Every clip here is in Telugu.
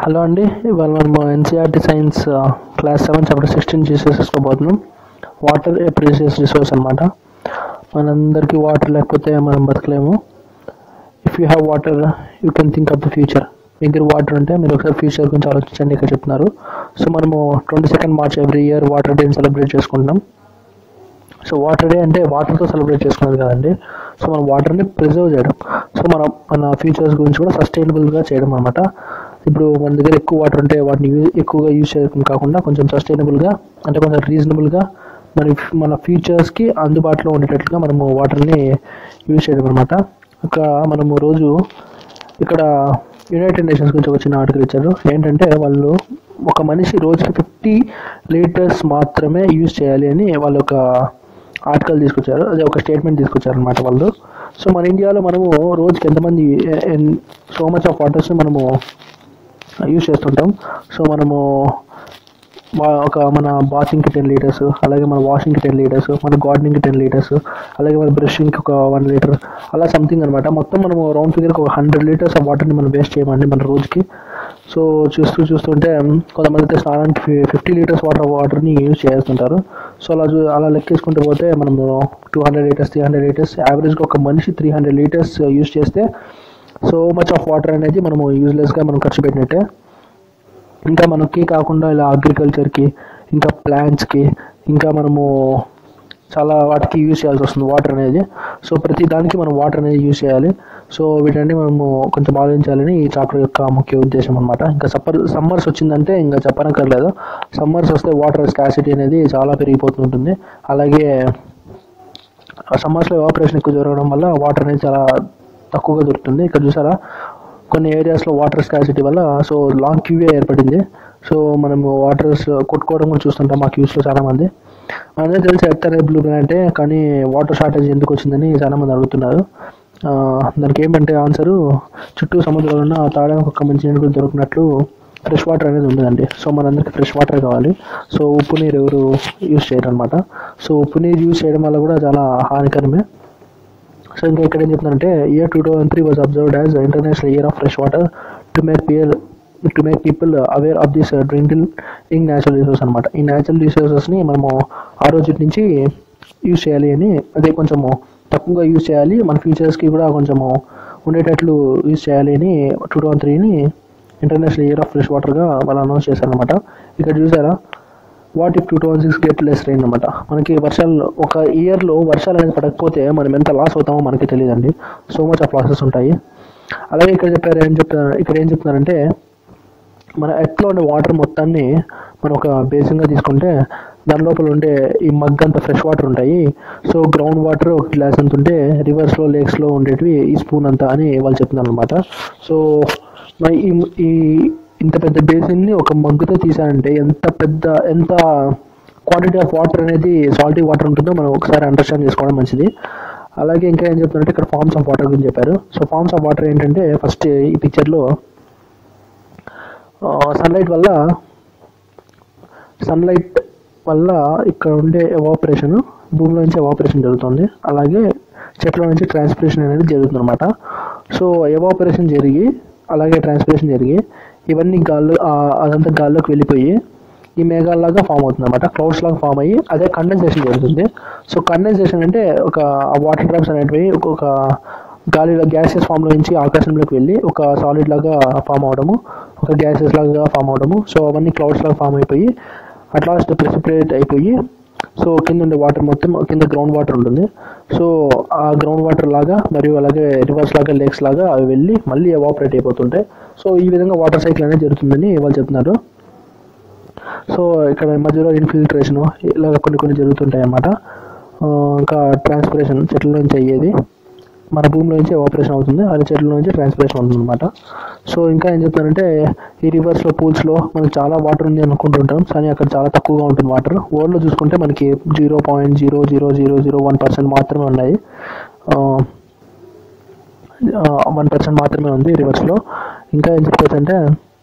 హలో అండి ఇవాళ మనము NCERT science class seven chapter sixteen చేసుకోబోతున్నాం వాటర్ ఏ ప్రీసియస్ రిసోర్స్ అనమాట మనందరికీ వాటర్ లేకపోతే మనం బతకలేము if you have water you can think of the future మీ దగ్గర వాటర్ ఉంటే మీరు ఒకసారి ఫ్యూచర్ గురించి ఆలోచించండి ఇక్కడ చెప్తున్నారు సో మనము twenty second March every year water డేని సెలబ్రేట్ చేసుకుంటున్నాం సో వాటర్ డే అంటే వాటర్తో సెలబ్రేట్ చేసుకునేది కదండి సో మనం వాటర్ని ప్రిజర్వ్ చేయడం సో మన మన ఫ్యూచర్స్ గురించి కూడా సస్టైనబుల్గా చేయడం అనమాట ఇప్పుడు మన దగ్గర ఎక్కువ వాటర్ ఉంటే వాటిని యూజ్ ఎక్కువగా యూజ్ చేయడం కాకుండా కొంచెం సస్టైనబుల్గా అంటే కొంచెం రీజనబుల్గా మన మన ఫ్యూచర్స్కి అందుబాటులో ఉండేటట్లుగా మనము వాటర్ని యూజ్ చేయడం అనమాట ఇక్కడ మనము రోజు ఇక్కడ యునైటెడ్ నేషన్స్ గురించి ఒక చిన్న ఆర్టికల్ ఇచ్చారు ఏంటంటే వాళ్ళు ఒక మనిషి రోజుకి ఫిఫ్టీ లీటర్స్ మాత్రమే యూజ్ చేయాలి అని వాళ్ళు ఒక ఆర్టికల్ తీసుకొచ్చారు అదే ఒక స్టేట్మెంట్ తీసుకొచ్చారు అనమాట వాళ్ళు సో మన ఇండియాలో మనము రోజుకి ఎంతమంది సో మచ్ ఆఫ్ వాటర్స్ మనము యూజ్ చేస్తుంటాం సో మనము వా- ఒక మన బాతింగ్కి టెన్ లీటర్స్ అలాగే మన వాషింగ్కి టెన్ లీటర్స్ మన గార్డెనింగ్కి టెన్ లీటర్స్ అలాగే మన బ్రషింగ్కి ఒక వన్ లీటర్ అలా సంథింగ్ అనమాట మొత్తం మనము రౌండ్ ఫిగర్కి ఒక హండ్రెడ్ లీటర్స్ ఆఫ్ వాటర్ని మనం వేస్ట్ చేయమండి మన రోజుకి సో చూస్తూ చూస్తుంటే కొంతమంది అయితే స్నానానికి ఫిఫ్టీ లీటర్స్ వాటర్ వాటర్ని యూజ్ చేస్తుంటారు సో అలా చూ అలా లెక్కేసుకుంటూ పోతే మనము two hundred litres three hundred litres యావరేజ్గా ఒక మనిషి త్రీ హండ్రెడ్ లీటర్స్ యూజ్ చేస్తే సో మచ్ ఆఫ్ వాటర్ అనేది మనము యూజ్లెస్గా మనం ఖర్చు పెట్టినట్టే ఇంకా మనకి కాకుండా ఇలా అగ్రికల్చర్కి ఇంకా ప్లాంట్స్కి ఇంకా మనము చాలా వాటికి యూజ్ చేయాల్సి వస్తుంది వాటర్ అనేది సో ప్రతి దానికి మనం వాటర్ అనేది యూజ్ చేయాలి సో వీటన్ని మనము కొంచెం ఆలోచించాలని ఈ చాప్టర్ యొక్క ముఖ్య ఉద్దేశం అనమాట ఇంకా సమ్మర్ సమ్మర్స్ వచ్చిందంటే ఇంకా చెప్పనక్కర్లేదు సమ్మర్స్ వస్తే వాటర్ స్కాసిటీ అనేది చాలా పెరిగిపోతుంటుంది అలాగే సమ్మర్స్లో ఎవాపరేషన్ ఎక్కువ జరగడం వల్ల వాటర్ అనేది చాలా తక్కువగా దొరుకుతుంది ఇక్కడ చూసారా కొన్ని ఏరియాస్లో వాటర్ స్కాసిటీ వల్ల సో లాంగ్ క్యూవే ఏర్పడింది సో మనము వాటర్స్ కొట్టుకోవడం కూడా చూస్తుంటాం మా క్యూస్లో చాలా మంది అదే తెలిసి ఎర్త్ అనేది బ్లూ అంటే కానీ వాటర్ షార్టేజ్ ఎందుకు వచ్చిందని చాలా మంది అడుగుతున్నారు ఆ, దానికి ఏమంటే ఆన్సరు చుట్టూ సముద్రాలు ఉన్న తాగడానికి ఒక మంచి నీరు కూడా దొరికినట్లు ఫ్రెష్ వాటర్ అనేది ఉండదండి సో మనందరికి ఫ్రెష్ వాటర్ కావాలి సో ఉప్పు నీరు ఎవరు యూజ్ చేయరు అనమాట సో ఉప్పు నీరు యూజ్ చేయడం వల్ల కూడా చాలా హానికరమే సో ఇంకా ఇక్కడ ఏం చెప్తున్నారంటే year two thousand three was observed as international year of fresh water to make pier to make people aware of this drinking in natural resource అనమాట ఈ న్యాచురల్ రిసోర్సెస్ని మనము ఆ రోజు నుంచి యూజ్ చేయాలి అని అదే కొంచెము తక్కువగా యూజ్ చేయాలి మన ఫ్యూచర్స్కి కూడా కొంచెము ఉండేటట్లు యూజ్ చేయాలి అని టూ థౌసండ్ త్రీని ఇంటర్నేషనల్ ఇయర్ ఆఫ్ ఫ్రెష్ వాటర్గా వాళ్ళు అనౌన్స్ చేశారనమాట ఇక్కడ చూసారా what if two thousand six get less rain అనమాట మనకి వర్షాలు ఒక ఇయర్లో వర్షాలు అనేది పడకపోతే మనం ఎంత లాస్ అవుతామో మనకి తెలియదండి సో మచ్ ఆఫ్ లాసెస్ ఉంటాయి అలాగే ఇక్కడ చెప్పారు ఏం చెప్తున్నారు ఇక్కడ ఏం చెప్తున్నారంటే మన ఎర్త్లో ఉండే వాటర్ మొత్తాన్ని మనం ఒక బేసిన్గా తీసుకుంటే దాని లోపల ఉండే ఈ మగ్ అంత ఫ్రెష్ వాటర్ ఉంటాయి సో గ్రౌండ్ వాటర్ ఒక గ్లాస్ అంత ఉంటే రివర్స్లో లేక్స్లో ఉండేటివి ఈ స్పూన్ అంత అని వాళ్ళు చెప్తున్నారు అనమాట సో మరి ఈ ఈ ఇంత పెద్ద బేసిన్ని ఒక మగ్గుతో తీసారంటే ఎంత పెద్ద ఎంత క్వాంటిటీ ఆఫ్ వాటర్ అనేది సాల్టీ వాటర్ ఉంటుందో మనం ఒకసారి అండర్స్టాండ్ చేసుకోవడం మంచిది అలాగే ఇంకా ఏం చెప్తున్నారంటే ఇక్కడ ఫార్మ్స్ ఆఫ్ వాటర్ గురించి చెప్పారు సో ఫార్మ్స్ ఆఫ్ వాటర్ ఏంటంటే ఫస్ట్ ఈ పిక్చర్లో సన్లైట్ వల్ల సన్లైట్ వల్ల ఇక్కడ ఉండే ఎవాపరేషన్ భూమిలో నుంచి ఎవాపరేషన్ జరుగుతుంది అలాగే చెట్ల నుంచి ట్రాన్స్పిరేషన్ అనేది జరుగుతుంది అనమాట సో ఎవాపరేషన్ జరిగి అలాగే ట్రాన్స్పిరేషన్ జరిగి ఇవన్నీ గాల్లో ఆ, అదంతా గాల్లోకి వెళ్ళిపోయి ఈ మేఘాల్లాగా ఫామ్ అవుతుంది అనమాట క్లౌడ్స్ లాగా ఫామ్ అయ్యి అదే కండెన్సేషన్ జరుగుతుంది సో కండెన్సేషన్ అంటే ఒక వాటర్ డ్రాప్స్ అనేటివి ఒక్కొక్క గాలిలో గ్యాసెస్ ఫామ్లో నుంచి ఆకాశంలోకి వెళ్ళి ఒక సాలిడ్ లాగా ఫామ్ అవడము ఒక గ్యాసెస్ లాగా ఫామ్ అవడము సో అవన్నీ క్లౌడ్స్ లాగా ఫామ్ అయిపోయి అట్ లాస్ట్ ప్రెసిపిరేట్ అయిపోయి సో కింద ఉండే వాటర్ మొత్తం కింద గ్రౌండ్ వాటర్ ఉంటుంది సో ఆ గ్రౌండ్ వాటర్ లాగా మరియు అలాగే రివర్స్ లాగా లేక్స్ లాగా అవి వెళ్ళి మళ్ళీ ఎవాపరేట్ అయిపోతుంటాయి సో ఈ విధంగా వాటర్ సైకిల్ అనేది జరుగుతుందని వాళ్ళు చెప్తున్నారు సో ఇక్కడ మధ్యలో ఇన్ఫిల్ట్రేషన్ ఇలాగ కొన్ని కొన్ని జరుగుతుంటాయి అన్నమాట ఆ, ఇంకా ట్రాన్స్పిరేషన్ చెట్ల నుంచి అయ్యేది మన భూమిలో నుంచి ఆపరేషన్ అవుతుంది అది చెట్ల నుంచి ట్రాన్స్పిరేషన్ అవుతుంది అనమాట సో ఇంకా ఏం చెప్తారంటే ఈ రివర్స్లో పూల్స్లో మనకి చాలా వాటర్ ఉంది అనుకుంటుంటాం కానీ అక్కడ చాలా తక్కువగా ఉంటుంది వాటర్ వరల్డ్లో చూసుకుంటే మనకి zero point zero zero zero zero one percent మాత్రమే ఉన్నాయి వన్ పర్సెంట్ మాత్రమే ఉంది రివర్స్లో ఇంకా ఏం చెప్పచ్చు అంటే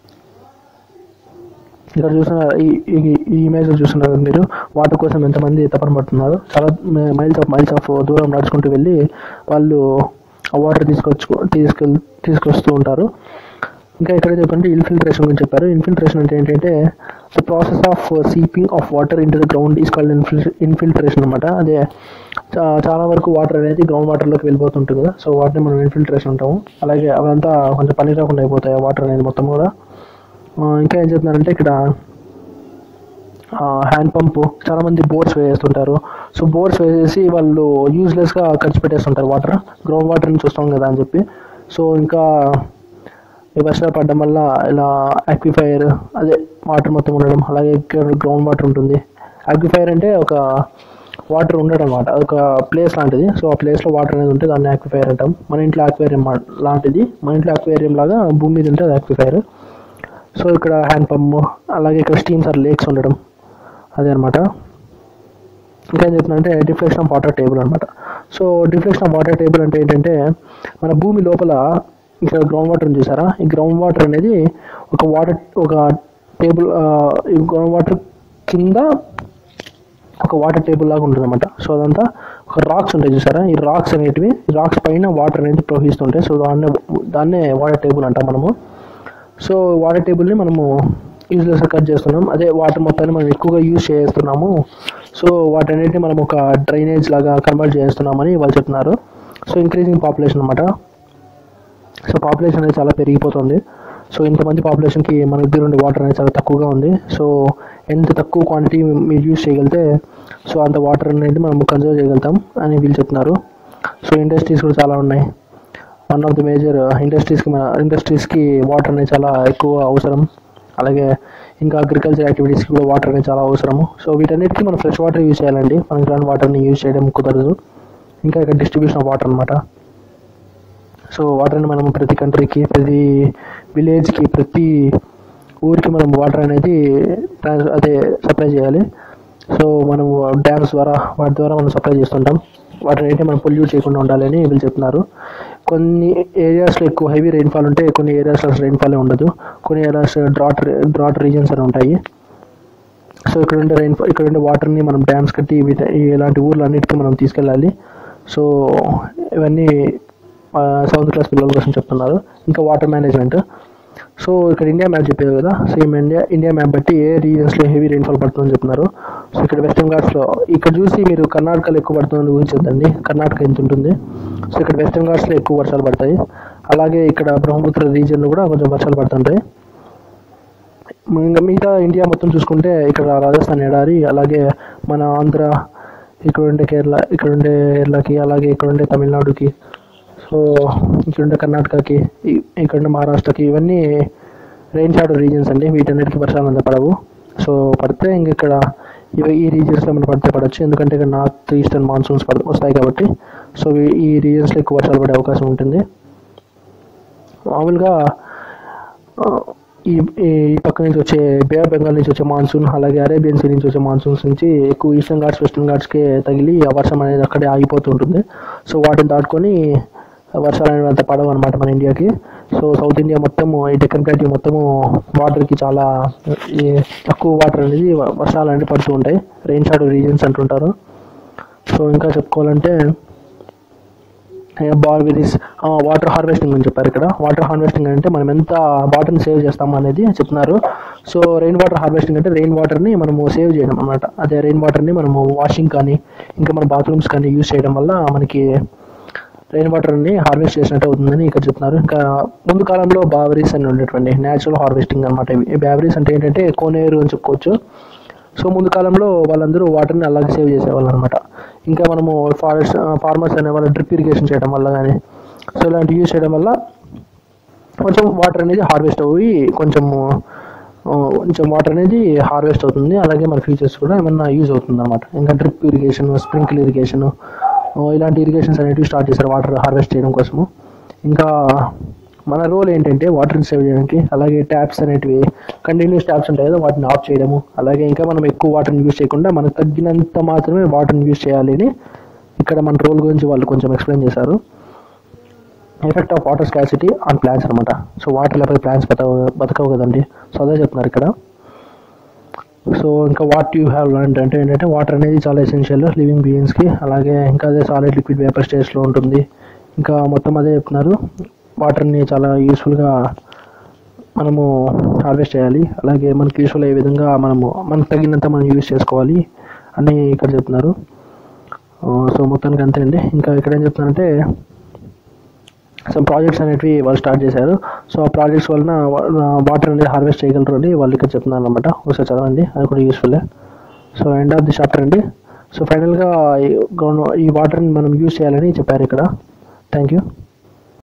ఇక్కడ చూస్తున్నారు ఈ ఈ- ఈ ఇమేజ్ చూస్తున్నారు కదా మీరు వాటర్ కోసం ఎంతమంది తపన పడుతున్నారు చాలా మైల్స్ ఆఫ్ మైల్స్ ఆఫ్ దూరం నడుచుకుంటూ వెళ్ళి వాళ్ళు ఆ వాటర్ తీసుకొచ్చు తీసుకెళ్ తీసుకొస్తూ ఉంటారు ఇంకా ఇక్కడ చెప్పంటే ఇన్ఫిల్ట్రేషన్ గురించి చెప్పారు ఇన్ఫిల్ట్రేషన్ అంటే ఏంటంటే the process of seeping of water into the ground is called infiltration అనమాట అదే చా- చాలా వరకు వాటర్ అనేది గ్రౌండ్ వాటర్లోకి వెళ్ళిపోతుంటుంది కదా సో వాటిని మనం ఇన్ఫిల్ట్రేషన్ అంటాము అలాగే అవంతా కొంచెం పని రాకుండా అయిపోతాయి వాటర్ అనేది మొత్తం కూడా ఆ, ఇంకా ఏం చెప్తున్నారంటే ఇక్కడ హ్యాండ్ పంప్ చాలా మంది బోర్స్ వేస్తుంటారు సో బోర్స్ వేసేసి వాళ్ళు యూజ్లెస్గా ఖర్చు పెట్టేస్తుంటారు వాటర్ గ్రౌండ్ వాటర్ని చూస్తాం కదా అని చెప్పి సో ఇంకా ఈ వర్షాలు పడడం వల్ల ఇలా యాక్విఫైర్ అదే వాటర్ మొత్తం ఉండడం అలాగే గ్రౌండ్ వాటర్ ఉంటుంది యాక్విఫైర్ అంటే ఒక వాటర్ ఉండడం అనమాట ఒక ప్లేస్ లాంటిది సో ఆ ప్లేస్లో వాటర్ అనేది ఉంటే దాన్ని యాక్విఫైర్ అంటాం మన ఇంట్లో యాక్వేరియం లాంటిది మన ఇంట్లో యాక్వేరియం లాగా భూమి మీద ఉంటే అది యాక్విఫైర్ సో ఇక్కడ హ్యాండ్ పంప్ అలాగే ఇక్కడ స్టీమ్స్ ఆర్ లేక్స్ ఉండడం అదే అనమాట ఇంకా ఏం చెప్తున్నానంటే డిఫ్లెక్షన్ ఆఫ్ వాటర్ టేబుల్ అనమాట so deflection of water table అంటే ఏంటంటే మన భూమి లోపల ఇక్కడ గ్రౌండ్ వాటర్ చూసారా ఈ గ్రౌండ్ వాటర్ అనేది ఒక వాటర్ ఒక టేబుల్ ఈ గ్రౌండ్ వాటర్ కింద ఒక వాటర్ టేబుల్ లాగా ఉంటుంది అనమాట సో అదంతా ఒక రాక్స్ ఉంటాయి చూసారా ఈ రాక్స్ అనేటివి ఈ రాక్స్ పైన వాటర్ అనేది ప్రవహిస్తుంటాయి సో దాన్నే దాన్నే వాటర్ టేబుల్ అంటాం మనము సో వాటర్ టేబుల్ని మనము యూజ్లెస్ కట్ చేస్తున్నాం అదే వాటర్ మొత్తాన్ని మనం ఎక్కువగా యూజ్ చేస్తున్నాము సో వాటన్నిటిని మనం ఒక డ్రైనేజ్ లాగా కన్వర్ట్ చేస్తున్నామని వాళ్ళు చెప్తున్నారు సో ఇంక్రీజింగ్ పాపులేషన్ అనమాట సో పాపులేషన్ అనేది చాలా పెరిగిపోతుంది సో ఇంతమంది పాపులేషన్కి మన దగ్గర ఉండే వాటర్ అనేది చాలా తక్కువగా ఉంది సో ఎంత తక్కువ క్వాంటిటీ మీరు యూజ్ చేయగలిగితే సో అంత వాటర్ అనేది మనం కన్జర్వ్ చేయగలుగుతాం అని వీళ్ళు చెప్తున్నారు సో ఇండస్ట్రీస్ కూడా చాలా ఉన్నాయి వన్ ఆఫ్ ది మేజర్ ఇండస్ట్రీస్కి మన ఇండస్ట్రీస్కి వాటర్ అనేది చాలా ఎక్కువ అవసరం అలాగే ఇంకా అగ్రికల్చర్ యాక్టివిటీస్కి కూడా వాటర్ అనేది చాలా అవసరము సో వీటన్నిటికీ మనం ఫ్రెష్ వాటర్ యూజ్ చేయాలండి మన గ్రౌండ్ వాటర్ని యూజ్ చేయడం కుదరదు ఇంకా ఇక్కడ డిస్ట్రిబ్యూషన్ ఆఫ్ వాటర్ అనమాట సో వాటర్ని మనం ప్రతి కంట్రీకి ప్రతి విలేజ్కి ప్రతి ఊరికి మనం వాటర్ అనేది ట్రాన్స్ అదే సప్లై చేయాలి సో మనం డ్యామ్స్ ద్వారా వాటి ద్వారా మనం సప్లై చేస్తుంటాం వాటర్ అయితే మనం పొల్యూట్ చేయకుండా ఉండాలని వీళ్ళు చెప్తున్నారు కొన్ని ఏరియాస్లో ఎక్కువ హెవీ రెయిన్ఫాల్ ఉంటే కొన్ని ఏరియాస్లో రెయిన్ఫాల్ ఉండదు కొన్ని ఏరియాస్ డ్రాట్ డ్రాట్ రీజన్స్ అని ఉంటాయి సో ఇక్కడ ఉండే రైన్ ఇక్కడ ఉండే వాటర్ని మనం డ్యామ్స్ కట్టి వీట ఇలాంటి ఊర్లు అన్నిటికీ మనం తీసుకెళ్ళాలి సో ఇవన్నీ సెవెంత్ క్లాస్ పిల్లల కోసం చెప్తున్నారు ఇంకా వాటర్ మేనేజ్మెంట్ సో ఇక్కడ ఇండియా మ్యాప్ చెప్పారు కదా సేమ్ ఇండియా ఇండియా మ్యాప్ బట్టి ఏ రీజన్స్లో హెవీ రెయిన్ఫాల్ పడుతుందని చెప్తున్నారు సో ఇక్కడ వెస్టర్న్ ఘాట్స్లో ఇక్కడ చూసి మీరు కర్ణాటకలో ఎక్కువ పడుతుందని ఊహించొద్దండి కర్ణాటక ఎంత ఉంటుంది సో ఇక్కడ వెస్టర్న్ ఘాట్స్లో ఎక్కువ వర్షాలు పడతాయి అలాగే ఇక్కడ బ్రహ్మపుత్ర రీజియన్లో కూడా కొంచెం వర్షాలు పడుతుంటాయి ఇంకా మిగతా ఇండియా మొత్తం చూసుకుంటే ఇక్కడ రాజస్థాన్ ఎడారి అలాగే మన ఆంధ్ర ఇక్కడ ఉండే కేరళ ఇక్కడ ఉండే కేరళకి అలాగే ఇక్కడ ఉండే తమిళనాడుకి సో ఇక్కడ ఉండే కర్ణాటకకి ఇ- ఇక్కడ ఉండే మహారాష్ట్రకి ఇవన్నీ రెయిన్ షాడో రీజన్స్ అండి వీటన్నిటికీ వర్షాలు అంత పడవు సో పడితే ఇంక ఇక్కడ ఇవి ఈ రీజన్స్లో మనం పడితే పడవచ్చు ఎందుకంటే ఇక్కడ నార్త్ ఈస్టర్న్ మాన్సూన్స్ పడ వస్తాయి కాబట్టి సో ఈ- ఈ రీజన్స్లో ఎక్కువ వర్షాలు పడే అవకాశం ఉంటుంది మామూలుగా ఆ, ఈ ఈ పక్క నుంచి వచ్చే బే ఆఫ్ బెంగాల్ నుంచి వచ్చే మాన్సూన్ అలాగే అరేబియన్ సీ నుంచి వచ్చే మాన్సూన్స్ నుంచి ఎక్కువ ఈస్టర్న్ ఘాట్స్ వెస్టర్న్ ఘాట్స్కి తగిలి ఆ వర్షం అనేది అక్కడే ఆగిపోతూ ఉంటుంది సో వాటిని దాటుకొని వర్షాలు అనేవి అంత పడవు అనమాట మన ఇండియాకి సో సౌత్ ఇండియా మొత్తము ఈ డెక్కన్ ప్లాట్యూ మొత్తము వాటర్కి చాలా ఈ తక్కువ వాటర్ అనేది వ- వర్షాలు అనేవి పడుతూ ఉంటాయి రెయిన్ షాడో రీజన్స్ అంటుంటారు సో ఇంకా చెప్పుకోవాలంటే బార్బెరీస్ వాటర్ హార్వెస్టింగ్ అని చెప్పారు ఇక్కడ వాటర్ హార్వెస్టింగ్ అంటే మనం ఎంత వాటర్ని సేవ్ చేస్తాం అనేది చెప్తున్నారు సో రెయిన్ వాటర్ హార్వెస్టింగ్ అంటే రెయిన్ వాటర్ని మనము సేవ్ చేయడం అనమాట అదే రెయిన్ వాటర్ని మనము వాషింగ్ కానీ ఇంకా మన బాత్రూమ్స్ కానీ యూస్ చేయడం వల్ల మనకి రెయిన్ వాటర్ని హార్వెస్ట్ చేసినట్టు అవుతుందని ఇక్కడ చెప్తున్నారు ఇంకా ముందు కాలంలో బావరీస్ అని ఉండేటువంటి న్యాచురల్ హార్వెస్టింగ్ అనమాట ఇవి బావరీస్ అంటే ఏంటంటే కోనేరు అని చెప్పుకోవచ్చు సో ముందు కాలంలో వాళ్ళందరూ వాటర్ని అలాగే సేవ్ చేసేవాళ్ళు అనమాట ఇంకా మనము ఫారెస్ట్ ఫార్మర్స్ అనే వాళ్ళు డ్రిప్ ఇరిగేషన్ చేయడం వల్ల కానీ సో ఇలాంటివి యూజ్ చేయడం వల్ల కొంచెం వాటర్ అనేది హార్వెస్ట్ అయ్యి కొంచెము ఆ, కొంచెం వాటర్ అనేది హార్వెస్ట్ అవుతుంది అలాగే మన ఫ్యూచర్స్ కూడా ఏమన్నా యూజ్ అవుతుంది అనమాట ఇంకా డ్రిప్ ఇరిగేషన్ స్ప్రింకిల్ ఇరిగేషన్ ఇలాంటి ఇరిగేషన్స్ అనేటివి స్టార్ట్ చేశారు వాటర్ హార్వెస్ట్ చేయడం కోసము ఇంకా మన రోల్ ఏంటంటే వాటర్ని సేవ్ చేయడానికి అలాగే ట్యాప్స్ అనేటివి కంటిన్యూస్ ట్యాప్స్ ఉంటాయి కదా వాటిని ఆఫ్ చేయడము అలాగే ఇంకా మనం ఎక్కువ వాటర్ని యూజ్ చేయకుండా మనకు తగ్గినంత మాత్రమే వాటర్ని యూజ్ చేయాలి అని ఇక్కడ మన రోల్ గురించి వాళ్ళు కొంచెం ఎక్స్ప్లెయిన్ చేశారు effect of water scarcity on plants అనమాట సో వాటర్ లేకపోతే ప్లాంట్స్ బతకవు బతకవు కదండి సో అదే చెప్తున్నారు ఇక్కడ సో ఇంకా వాట్ యూ హ్యావ్ లర్న్ అంటే ఏంటంటే వాటర్ అనేది చాలా ఎసెన్షియల్ లివింగ్ బీయింగ్స్కి అలాగే ఇంకా అదే సాలిడ్ లిక్విడ్ వేపర్ స్టేజ్లో ఉంటుంది ఇంకా మొత్తం అదే చెప్తున్నారు వాటర్ని చాలా యూస్ఫుల్గా మనము హార్వెస్ట్ చేయాలి అలాగే మనకి యూస్ఫుల్ అయ్యే విధంగా మనము మనకు తగినంత మనం యూస్ చేసుకోవాలి అని ఇక్కడ చెప్తున్నారు సో మొత్తానికి అంతే అండి ఇంకా ఇక్కడ ఏం చెప్తున్నారంటే సమ్ ప్రాజెక్ట్స్ అనేటివి వాళ్ళు స్టార్ట్ చేశారు సో ఆ ప్రాజెక్ట్స్ వలన వాటర్ అనేది హార్వెస్ట్ చేయగలరు అని వాళ్ళు ఇక్కడ చెప్తున్నారు అనమాట ఒకసారి చదవండి అది కూడా యూస్ఫుల్లే so end of the chapter అండి సో ఫైనల్గా ఈ వాటర్ని మనం యూస్ చేయాలని చెప్పారు ఇక్కడ థ్యాంక్ యూ